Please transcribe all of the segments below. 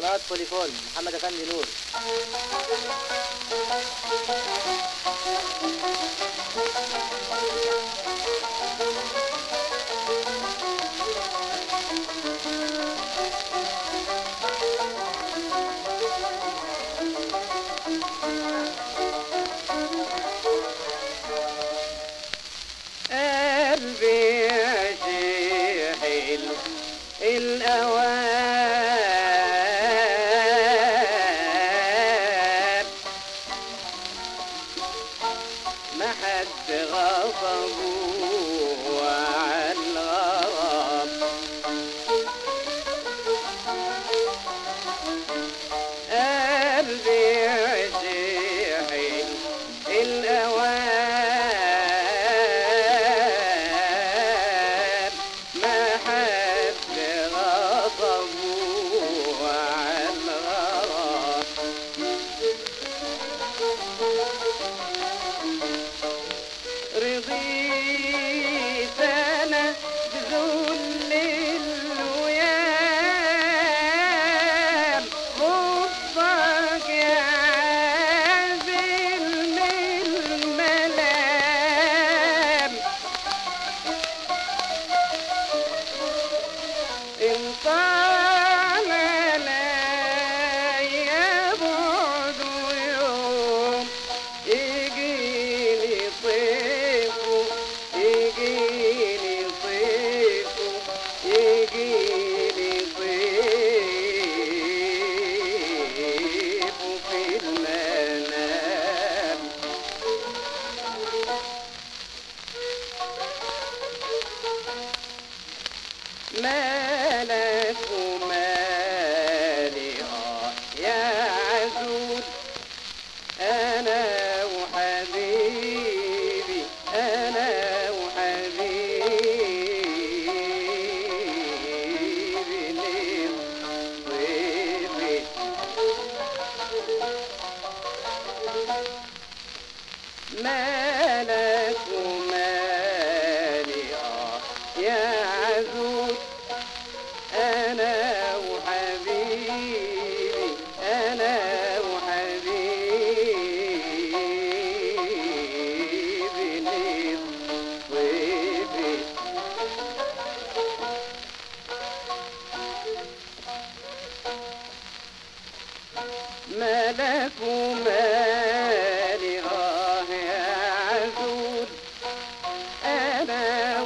قناة بوليفون محمد أفندي نور قلبي عشيح الأوان ما حد غضبه عن الغرام قلبي عشيح الأوان ما حد غضبه عن الغرام رضيت انا بذل الويام حبك يعزل من الملام إن طال علي بعد يوم يجيني طيفه يجيني طيفه يجيني طيفه في المنام مالك ومالي آه يا عزوز أنا وحبيبي أنا وحبيبي ليه طيبي مالك ومالي آه يا عزوز أنا وحبيبي أنا وحبيبي ليه طيبي ملك ومالي آه يا عزوز أنا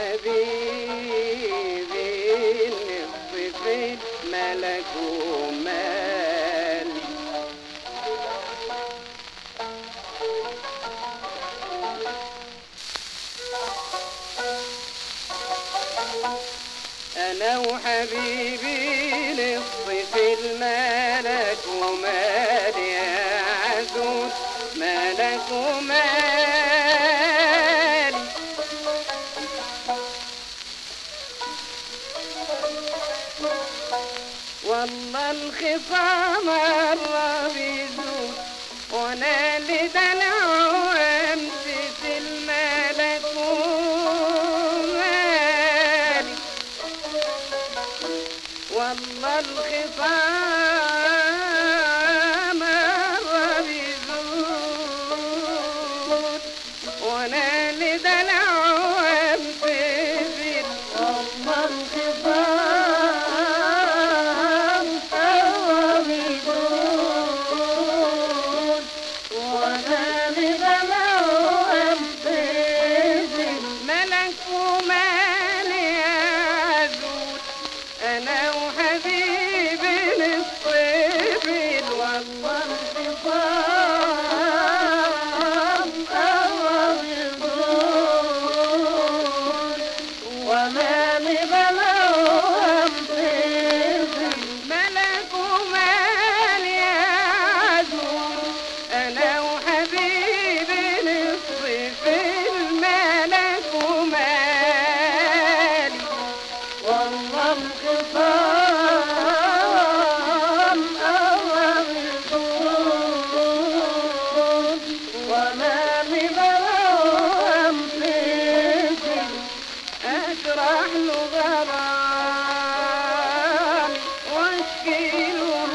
وحبيبي نصف ملك ومالي أنا وحبيبي نصف الملك ومالي يا عزوز ملك ومالي والله الخصام قرب يزول وانا اللي دلع وامسس الملك ومالي والله الخصام قرب يزول وانا اللي دلع وامسس والله الخصام قرب يزول وانا اللي دلع وامسس ملك ومالي عزول انا وحبيبي نصيب والله انفصام قرب يزول وما بلوم ملك ومالي عزول انا وحبيبي نصيب الملك ومالي والله الخصام أول الطول وما ببلوم فيكم أشرح له غرام واشكي له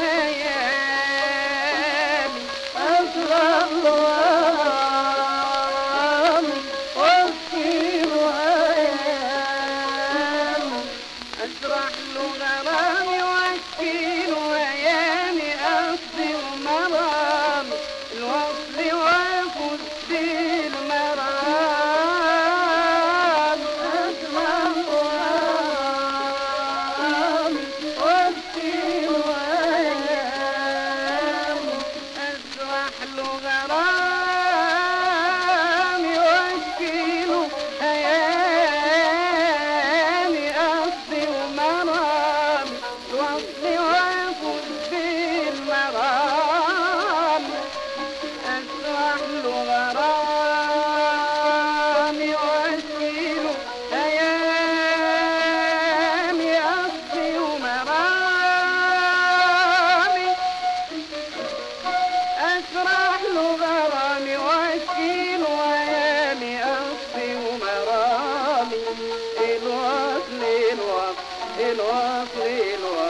الوصل الوصل